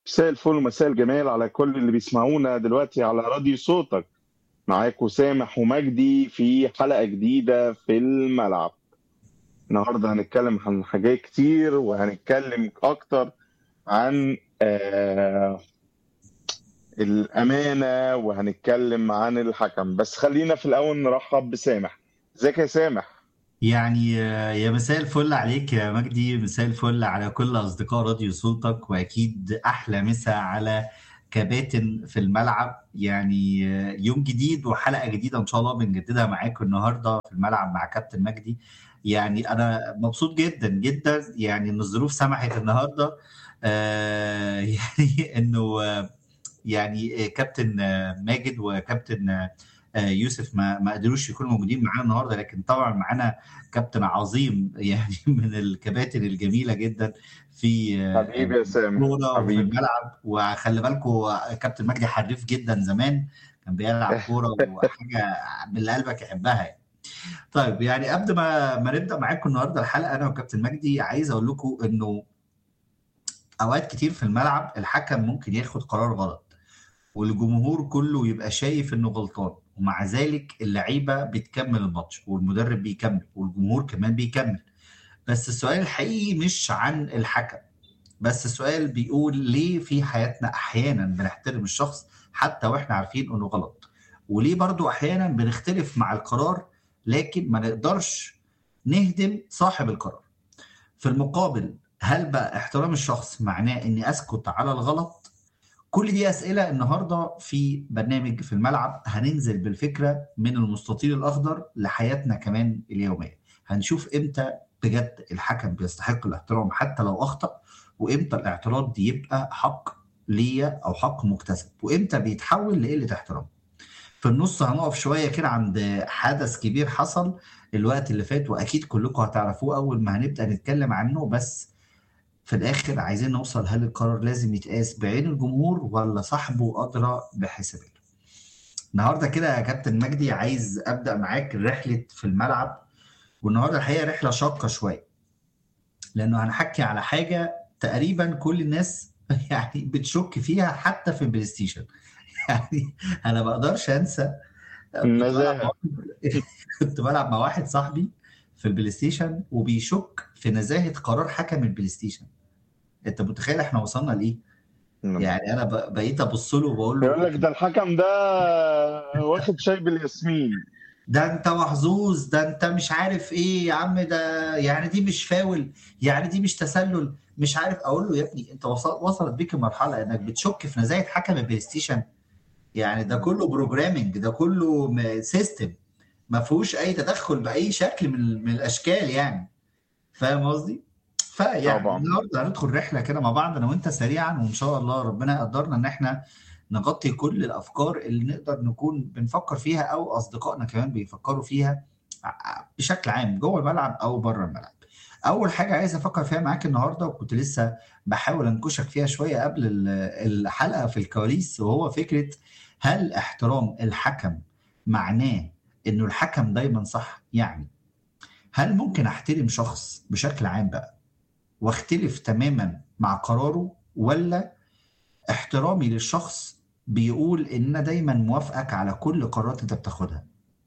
مساء الفل ومساء الجمال على كل اللي بيسمعونا دلوقتي على راديو صوتك معاكم سامح ومجدي في حلقة جديدة في الملعب النهاردة هنتكلم عن حاجات كتير وهنتكلم أكتر عن آه الأمانة وهنتكلم عن الحكم بس خلينا في الأول نرحب بسامح ازيك يا سامح يعني آه، يا مساء الفل عليك يا مجدي مساء الفل على كل أصدقاء راديو صوتك وأكيد أحلى مسا على كباتن في الملعب يعني آه، يوم جديد وحلقة جديدة إن شاء الله بنجددها معاكم النهاردة في الملعب مع كابتن مجدي يعني أنا مبسوط جدا جدا يعني إن الظروف سمحت النهاردة آه يعني إنه آه، يعني آه، كابتن آه، ماجد وكابتن آه، آه، يوسف ما ما قدروش يكونوا موجودين معانا النهارده لكن طبعا معانا كابتن عظيم يعني من الكباتن الجميله جدا في آه، حبيبي يا سامح الكوره وفي حبيبي الملعب وخلي بالكم كابتن مجدي حريف جدا زمان كان بيلعب كوره وحاجه من اللي قلبك يحبها يعني. طيب يعني قبل ما ما نبدا معاكم النهارده الحلقه انا وكابتن مجدي عايز اقول لكم انه اوقات كتير في الملعب الحكم ممكن ياخد قرار غلط والجمهور كله يبقى شايف انه غلطان ومع ذلك اللعيبه بتكمل الماتش والمدرب بيكمل والجمهور كمان بيكمل بس السؤال الحقيقي مش عن الحكم بس السؤال بيقول ليه في حياتنا احيانا بنحترم الشخص حتى واحنا عارفين انه غلط وليه برضو احيانا بنختلف مع القرار لكن ما نقدرش نهدم صاحب القرار في المقابل هل بقى احترام الشخص معناه اني اسكت على الغلط كل دي اسئله النهارده في برنامج في الملعب هننزل بالفكره من المستطيل الاخضر لحياتنا كمان اليوميه هنشوف امتى بجد الحكم بيستحق الاحترام حتى لو اخطا وامتى الاعتراض دي يبقى حق ليا او حق مكتسب وامتى بيتحول لقله احترام في النص هنقف شويه كده عند حدث كبير حصل الوقت اللي فات واكيد كلكم هتعرفوه اول ما هنبدا نتكلم عنه بس في الاخر عايزين نوصل هل القرار لازم يتقاس بعين الجمهور ولا صاحبه ادرى بحساباته النهارده كده يا كابتن مجدي عايز ابدا معاك رحله في الملعب والنهارده الحقيقه رحله شاقه شويه لانه هنحكي على حاجه تقريبا كل الناس يعني بتشك فيها حتى في البلاي ستيشن يعني انا ما اقدرش انسى كنت بلعب النزاهة كنت بلعب مع واحد صاحبي في البلاي ستيشن وبيشك في نزاهه قرار حكم البلاي ستيشن انت متخيل احنا وصلنا لايه؟ يعني انا ب- بقيت ابص له وبقول يقول له لك ده الحكم ده واخد شاي بالياسمين ده انت محظوظ ده انت مش عارف ايه يا عم ده يعني دي مش فاول يعني دي مش تسلل مش عارف اقول له يا ابني انت وصل وصلت بيك المرحله انك بتشك في نزاهه حكم البلاي ستيشن يعني ده كله بروجرامنج ده كله سيستم ما فيهوش اي تدخل باي شكل من, من الاشكال يعني فاهم قصدي؟ فيعني طبعا النهارده هندخل رحله كده مع بعض انا وانت سريعا وان شاء الله ربنا يقدرنا ان احنا نغطي كل الافكار اللي نقدر نكون بنفكر فيها او اصدقائنا كمان بيفكروا فيها ع- بشكل عام جوه الملعب او بره الملعب. اول حاجه عايز افكر فيها معاك النهارده وكنت لسه بحاول انكشك فيها شويه قبل ال- الحلقه في الكواليس وهو فكره هل احترام الحكم معناه انه الحكم دايما صح؟ يعني هل ممكن احترم شخص بشكل عام بقى واختلف تماما مع قراره ولا احترامي للشخص بيقول ان انا دايما موافقك على كل قرارات انت بتاخدها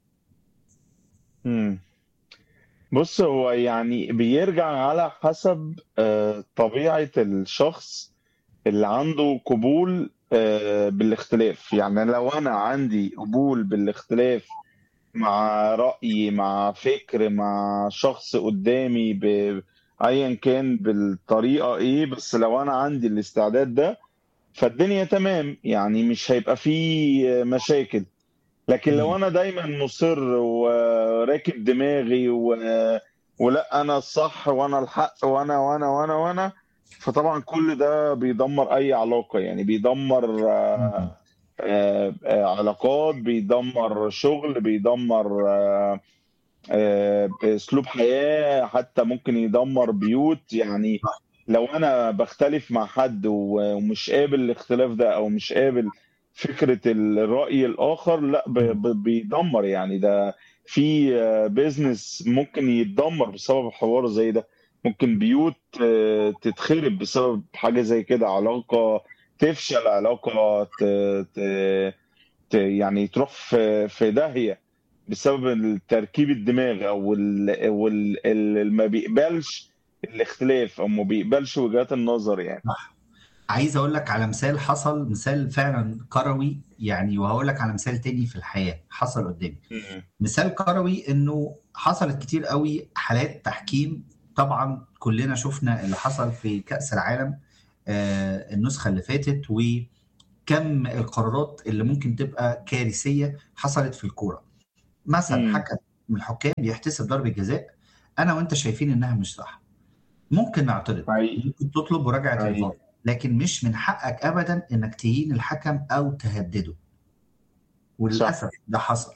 مم. بص هو يعني بيرجع على حسب آه، طبيعة الشخص اللي عنده قبول آه، بالاختلاف يعني لو أنا عندي قبول بالاختلاف مع رأي مع فكر مع شخص قدامي ب- أيا كان بالطريقة إيه بس لو أنا عندي الاستعداد ده فالدنيا تمام يعني مش هيبقى فيه مشاكل لكن لو مم. انا دايما مصر وراكب دماغي و... ولا انا الصح وانا الحق وانا وانا وانا وانا فطبعا كل ده بيدمر اي علاقة يعني بيدمر آه، مم. آه، آه، علاقات بيدمر شغل بيدمر آه، آه، اسلوب حياة حتى ممكن يدمر بيوت يعني صح. لو انا بختلف مع حد و- ومش قابل الاختلاف ده او مش قابل فكرة الرأي الآخر لا ب- مم. ب- بيدمر يعني ده في بيزنس ممكن يتدمر بسبب حوار زي ده ممكن بيوت آه، تتخرب بسبب حاجة زي كده علاقة تفشل علاقة ت... ت... ت... يعني تروح في في داهية بسبب التركيب الدماغ او ال... وال... اللي ما بيقبلش الاختلاف او ما بيقبلش وجهات النظر يعني صح عايز اقول لك على مثال حصل مثال فعلا كروي يعني وهقول لك على مثال تاني في الحياه حصل قدامي مم. مثال كروي انه حصلت كتير قوي حالات تحكيم طبعا كلنا شفنا اللي حصل في كأس العالم آه، النسخة اللي فاتت وكم القرارات اللي ممكن تبقى كارثية حصلت في الكورة مثلا مم. حكم من الحكام بيحتسب ضربة جزاء انا وانت شايفين انها مش صح ممكن نعترض حقيقي ممكن تطلب مراجعة حقيقي الفار لكن مش من حقك ابدا انك تهين الحكم او تهدده صح وللاسف ده حصل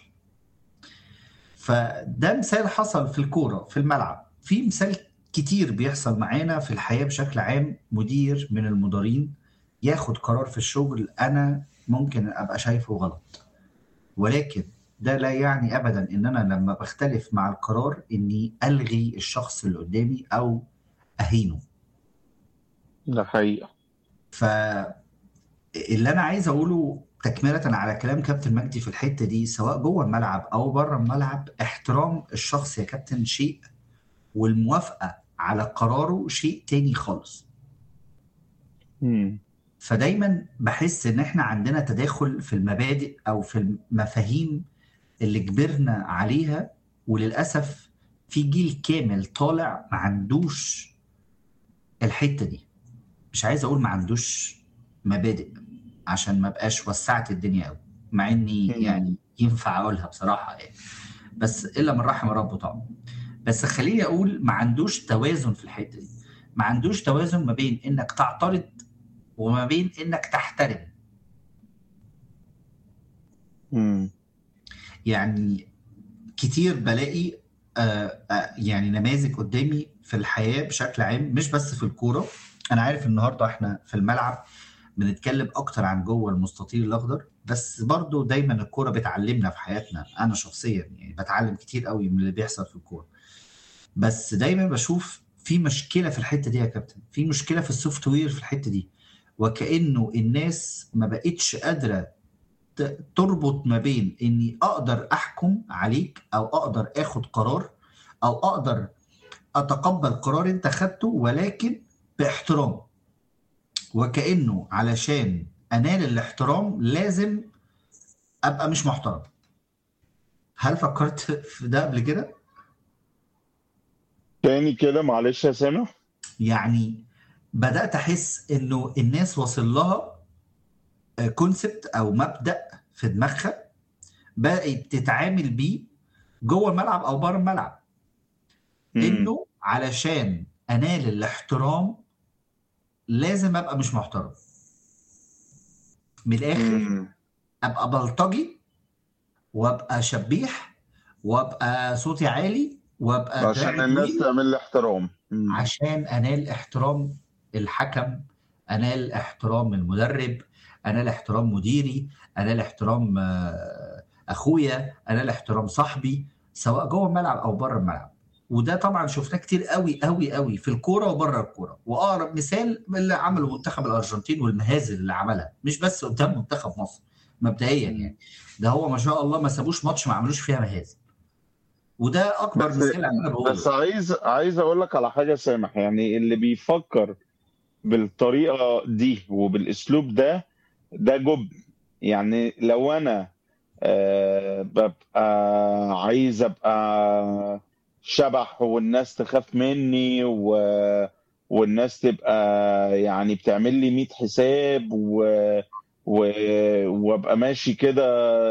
فده مثال حصل في الكوره في الملعب في مثال كتير بيحصل معانا في الحياه بشكل عام مدير من المديرين ياخد قرار في الشغل انا ممكن ابقى شايفه غلط ولكن ده لا يعني ابدا ان انا لما بختلف مع القرار اني الغي الشخص اللي قدامي او اهينه ده حقيقة فاللي انا عايز اقوله تكملة على كلام كابتن مجدي في الحتة دي سواء جوه الملعب او بره الملعب احترام الشخص يا كابتن شيء والموافقة على قراره شيء تاني خالص مم. فدايما بحس ان احنا عندنا تداخل في المبادئ او في المفاهيم اللي كبرنا عليها وللاسف في جيل كامل طالع ما عندوش الحتة دي مش عايز اقول ما عندوش مبادئ عشان ما بقاش وسعت الدنيا قوي مع اني مم. يعني ينفع اقولها بصراحة يعني بس الا من رحم ربه طبعا بس خليني اقول ما عندوش توازن في الحتة دي ما عندوش توازن ما بين انك تعترض وما بين انك تحترم مم. يعني كتير بلاقي آه آه يعني نماذج قدامي في الحياة بشكل عام مش بس في الكورة أنا عارف النهاردة إحنا في الملعب بنتكلم أكتر عن جوه المستطيل الأخضر بس برضو دايما الكورة بتعلمنا في حياتنا أنا شخصيا يعني بتعلم كتير قوي من اللي بيحصل في الكورة بس دايما بشوف في مشكلة في الحتة دي يا كابتن في مشكلة في السوفت وير في الحتة دي وكأنه الناس ما بقتش قادرة ت- تربط ما بين اني اقدر احكم عليك او اقدر اخد قرار او اقدر اتقبل قرار انت خدته ولكن باحترام وكأنه علشان انال الاحترام لازم ابقى مش محترم هل فكرت في ده قبل كده تاني كده معلش يا سامح يعني بدأت احس انه الناس واصل لها كونسبت او مبدأ في دماغها بقت تتعامل بيه جوه الملعب او بره الملعب مم. انه علشان انال الاحترام لازم ابقى مش محترم من الاخر مم. ابقى بلطجي وابقى شبيح وابقى صوتي عالي وابقى عشان دراعي الناس طويل تعمل لي احترام مم. عشان انال احترام الحكم انال احترام المدرب انال احترام مديري انال احترام آه، اخويا انال احترام صاحبي سواء جوه الملعب او بره الملعب وده طبعا شفناه كتير قوي قوي قوي في الكوره وبره الكوره واقرب مثال اللي عمله منتخب الارجنتين والمهازل اللي عملها مش بس قدام منتخب مصر مبدئيا يعني ده هو ما شاء الله ما سابوش ماتش ما عملوش فيها مهازل وده اكبر بس مثال انا بقوله بس عايز عايز اقول لك على حاجه سامح يعني اللي بيفكر بالطريقه دي وبالاسلوب ده ده جبن يعني لو انا آه ببقى عايز ابقى شبح والناس تخاف مني و والناس تبقى يعني بتعمل لي 100 حساب و... و... وابقى ماشي كده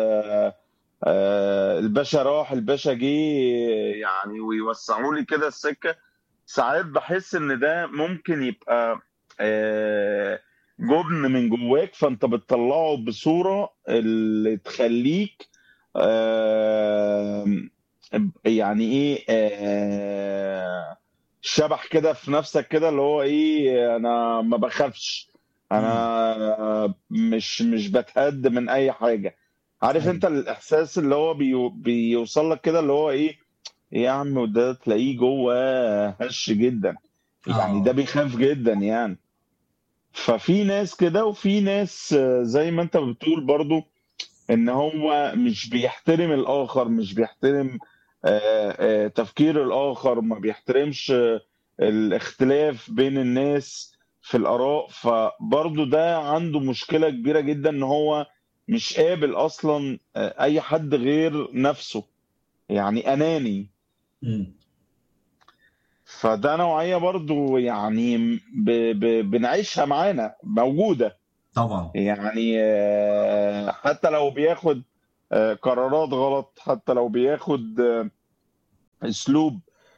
آه، الباشا راح الباشا جه يعني ويوسعوا لي كده السكه ساعات بحس ان ده ممكن يبقى آه، جبن من جواك فانت بتطلعه بصوره اللي تخليك آه، يعني ايه آه، شبح كده في نفسك كده اللي هو ايه انا ما بخافش مم. انا مش مش بتهد من اي حاجه عارف ايوه انت الاحساس اللي هو بيو بيوصل لك كده اللي هو ايه إيه يا عم وده تلاقيه جوه هش جدا يعني ده اه بيخاف جدا يعني ففي ناس كده وفي ناس آه، زي ما انت بتقول برضو ان هو مش بيحترم الاخر مش بيحترم آه، آه، تفكير الاخر ما بيحترمش آه، الاختلاف بين الناس في الاراء فبرضو ده عنده مشكلة كبيرة جدا ان هو مش قابل اصلا آه، اي حد غير نفسه يعني اناني مم. فده نوعية برضو يعني ب... ب... بنعيشها معانا موجودة طبعا يعني آه، حتى لو بياخد آه، قرارات غلط حتى لو بياخد آه، اسلوب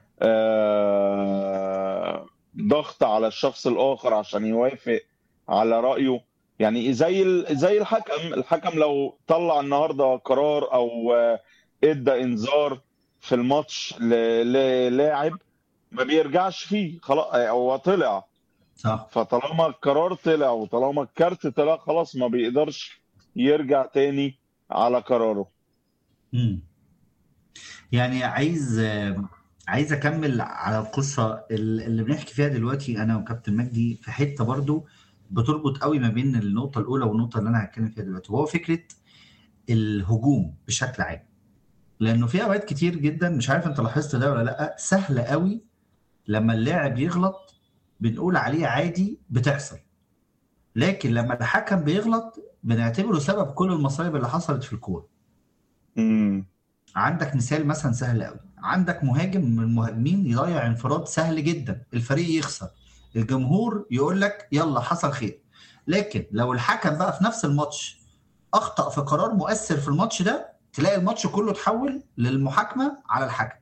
آه، ضغط على الشخص الاخر عشان يوافق على رأيه يعني زي ال- زي الحكم الحكم لو طلع النهارده قرار او آه، ادى انذار في الماتش ل- للاعب ما بيرجعش فيه خلاص آه، هو طلع صح فطالما القرار طلع وطالما الكارت طلع خلاص ما بيقدرش يرجع تاني على قراره مم. يعني عايز آه، عايز اكمل على القصه ال- اللي بنحكي فيها دلوقتي انا وكابتن مجدي في حته برضو بتربط قوي ما بين النقطه الاولى والنقطه اللي انا هتكلم فيها دلوقتي وهو فكره الهجوم بشكل عام لانه في اوقات كتير جدا مش عارف انت لاحظت ده ولا لا سهل قوي لما اللاعب يغلط بنقول عليه عادي بتحصل لكن لما الحكم بيغلط بنعتبره سبب كل المصايب اللي حصلت في الكوره امم عندك مثال مثلا سهل قوي عندك مهاجم من المهاجمين يضيع انفراد سهل جدا الفريق يخسر الجمهور يقول لك يلا حصل خير لكن لو الحكم بقى في نفس الماتش اخطأ في قرار مؤثر في الماتش ده تلاقي الماتش كله اتحول للمحاكمة على الحكم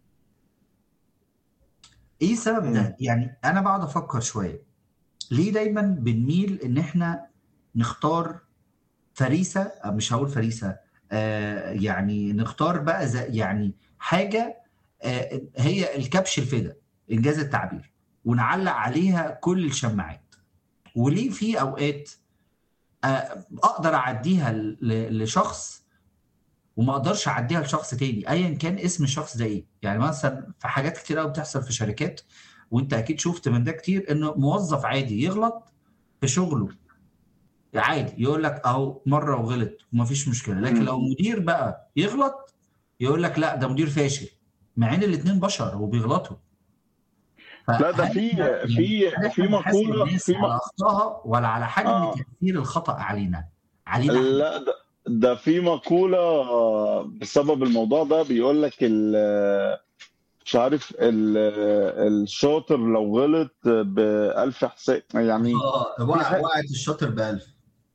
ايه السبب مم. ده يعني انا بقعد افكر شوية ليه دايما بنميل ان احنا نختار فريسة أه، مش هقول فريسة آه يعني نختار بقى زي يعني حاجة آه هي الكبش الفدا انجاز التعبير ونعلق عليها كل الشماعات وليه في اوقات آه اقدر اعديها ل- لشخص وما اقدرش اعديها لشخص تاني ايا كان اسم الشخص ده ايه يعني مثلا في حاجات كتير قوي بتحصل في شركات وانت اكيد شفت من ده كتير انه موظف عادي يغلط في شغله عادي يقول لك اهو مره وغلط ومفيش مشكله لكن لو مم. مدير بقى يغلط يقول لك لا ده مدير فاشل مع ان الاثنين بشر وبيغلطوا لا ده فهل في احنا يعني في هل في احنا بنحاسب مقولة الناس في م... على اخطائها ولا على حجم آه تاثير الخطا علينا علينا احنا لا ده ده في مقولة آه، بسبب الموضوع ده بيقول لك ال- مش عارف ال- الشاطر لو غلط بألف حساب يعني اه في وقع حاجة وقعت الشاطر بألف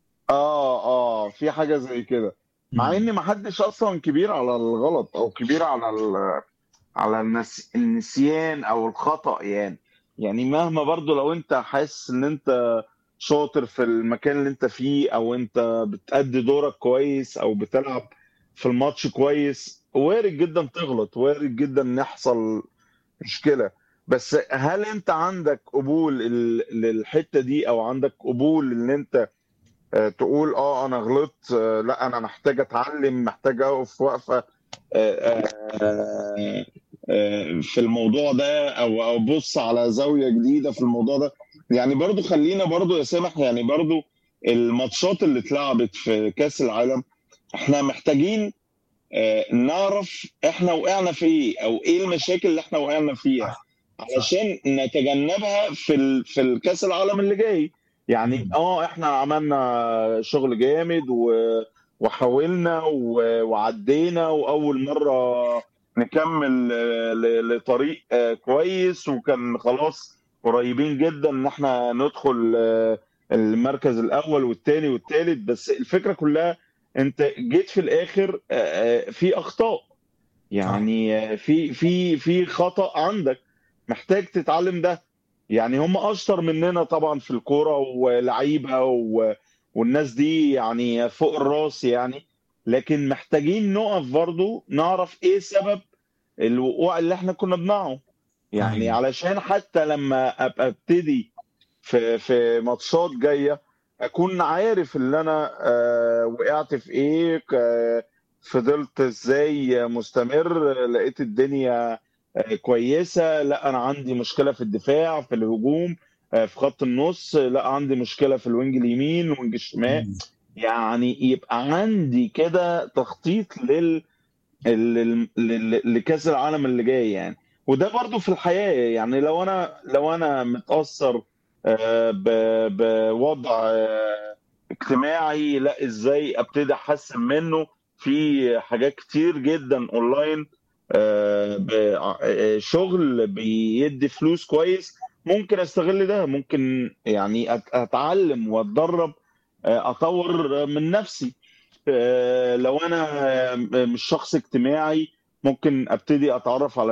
اه اه في حاجة زي كده مع مم. ان محدش اصلا كبير على الغلط او كبير على ال... على النس... النسيان او الخطأ يعني يعني مهما برضو لو انت حاسس ان انت شاطر في المكان اللي انت فيه او انت بتأدي دورك كويس او بتلعب في الماتش كويس وارد جدا تغلط وارد جدا ان يحصل مشكلة بس هل انت عندك قبول ال- للحتة دي او عندك قبول ان انت آه، تقول اه انا غلطت آه، لا انا محتاج اتعلم محتاج اقف وقفة آه، آه، آه، في الموضوع ده او او بص على زاوية جديدة في الموضوع ده يعني برضو خلينا برضو يا سامح يعني برضو الماتشات اللي اتلعبت في كأس العالم احنا محتاجين آه، نعرف احنا وقعنا في ايه او ايه المشاكل اللي احنا وقعنا فيها صح صح علشان نتجنبها في ال... في الكأس العالم اللي جاي يعني مم. اه احنا عملنا شغل جامد و... وحاولنا و... وعدينا واول مرة نكمل آه، ل... لطريق آه، كويس وكان خلاص قريبين جدا ان احنا ندخل آه، المركز الاول والثاني والثالث بس الفكرة كلها انت جيت في الاخر آه، آه، في اخطاء صح يعني آه، في في في خطأ عندك محتاج تتعلم ده يعني هم اشطر مننا طبعا في الكوره ولعيبه و... والناس دي يعني فوق الراس يعني لكن محتاجين نقف برضو نعرف ايه سبب الوقوع اللي احنا كنا بنقعه يعني ايوه علشان حتى لما ابقى ابتدي في في ماتشات جايه اكون عارف اللي انا آه وقعت في ايه ك- فضلت ازاي مستمر لقيت الدنيا آه كويسه لا انا عندي مشكله في الدفاع في الهجوم آه، في خط النص لا عندي مشكله في الوينج اليمين وينج الشمال مم. يعني يبقى عندي كده تخطيط لل لل- لل- لكاس العالم اللي جاي يعني وده برضو في الحياه يعني لو انا لو انا متاثر آه، ب- بوضع آه، اجتماعي لا ازاي ابتدي احسن منه في حاجات كتير جدا اونلاين آه، ب- آه، شغل بيدي فلوس كويس ممكن استغل ده ممكن يعني أت- اتعلم واتدرب آه، اطور من نفسي آه، لو انا آه، مش شخص اجتماعي ممكن ابتدي اتعرف على